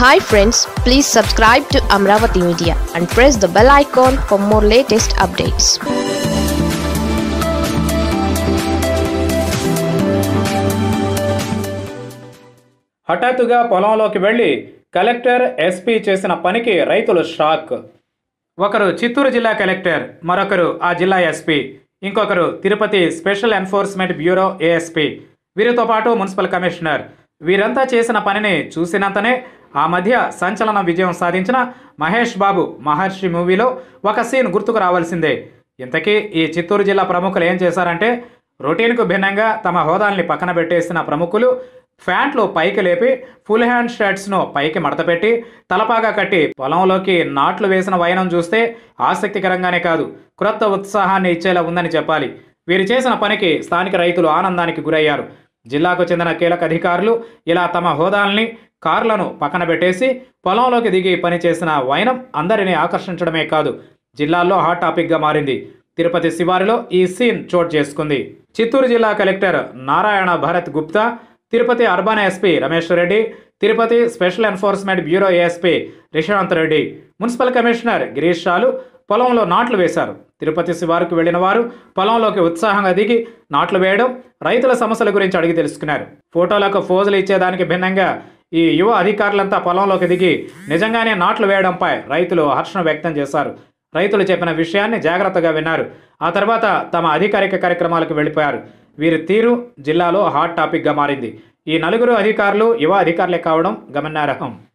hi friends please subscribe to Amaravati media and press the bell icon for more latest updates హఠాత్తుగా పొలంలోకి వెళ్లి collector SP చేసిన పనికి రైతులు షాక్ ఒకరు చిత్తూరు జిల్లా కలెక్టర్ మరొకరు ఆ జిల్లా ఎస్పీ ఇంకొకరు Tirupati special enforcement bureau ASP వీరితో పాటు మున్సిపల్ కమిషనర్ వీరంతా చేసిన పనిని చూసినంతనే ఆ మధ్య సంచలన విజయం సాధించిన మహేష్ బాబు మహర్షి మూవీలో ఒక సీన్ గుర్తుకు రావాల్సిందే ఇంతకీ ఈ చిత్తూరు జిల్లా ప్రముఖులు ఏం చేశారంటే రొటీన్కు భిన్నంగా తమ హోదాల్ని పక్కన పెట్టేసిన ప్రముఖులు ఫ్యాంట్లు పైకి లేపి ఫుల్ హ్యాండ్ షర్ట్స్ను పైకి మడతపెట్టి తలపాగా కట్టి పొలంలోకి నాట్లు వేసిన వైనం చూస్తే ఆసక్తికరంగానే కాదు క్రొత్త ఉత్సాహాన్ని ఇచ్చేలా ఉందని చెప్పాలి వీరు చేసిన పనికి స్థానిక రైతులు ఆనందానికి గురయ్యారు జిల్లాకు చెందిన కీలక అధికారులు ఇలా తమ హోదాల్ని కార్లను పక్కన పెట్టేసి పొలంలోకి దిగి పనిచేసిన వైనం అందరినీ ఆకర్షించడమే కాదు జిల్లాల్లో హాట్ టాపిక్గా మారింది తిరుపతి శివారులో ఈ సీన్ చోటు చేసుకుంది చిత్తూరు జిల్లా collector Narayana Bharat Gupta Tirupati urban SP Ramesh Reddy Tirupati special enforcement bureau ASP Rishanth Reddy municipal commissioner Girish Shalu పొలంలో నాట్లు వేశారు తిరుపతి శివారుకు వెళ్లిన వారు పొలంలోకి ఉత్సాహంగా దిగి నాట్లు వేయడం రైతుల సమస్యల గురించి అడిగి తెలుసుకున్నారు ఫోటోలకు ఫోజులు ఇచ్చేదానికి భిన్నంగా ఈ యువ అధికారులంతా పొలంలోకి దిగి నిజంగానే నాట్లు వేయడంపై రైతులు హర్షణ వ్యక్తం చేశారు రైతులు చెప్పిన విషయాన్ని జాగ్రత్తగా విన్నారు ఆ తర్వాత తమ అధికారిక కార్యక్రమాలకు వెళ్ళిపోయారు వీరి తీరు జిల్లాలో హాట్ టాపిక్గా మారింది ఈ నలుగురు అధికారులు యువ అధికారులే కావడం గమనార్హం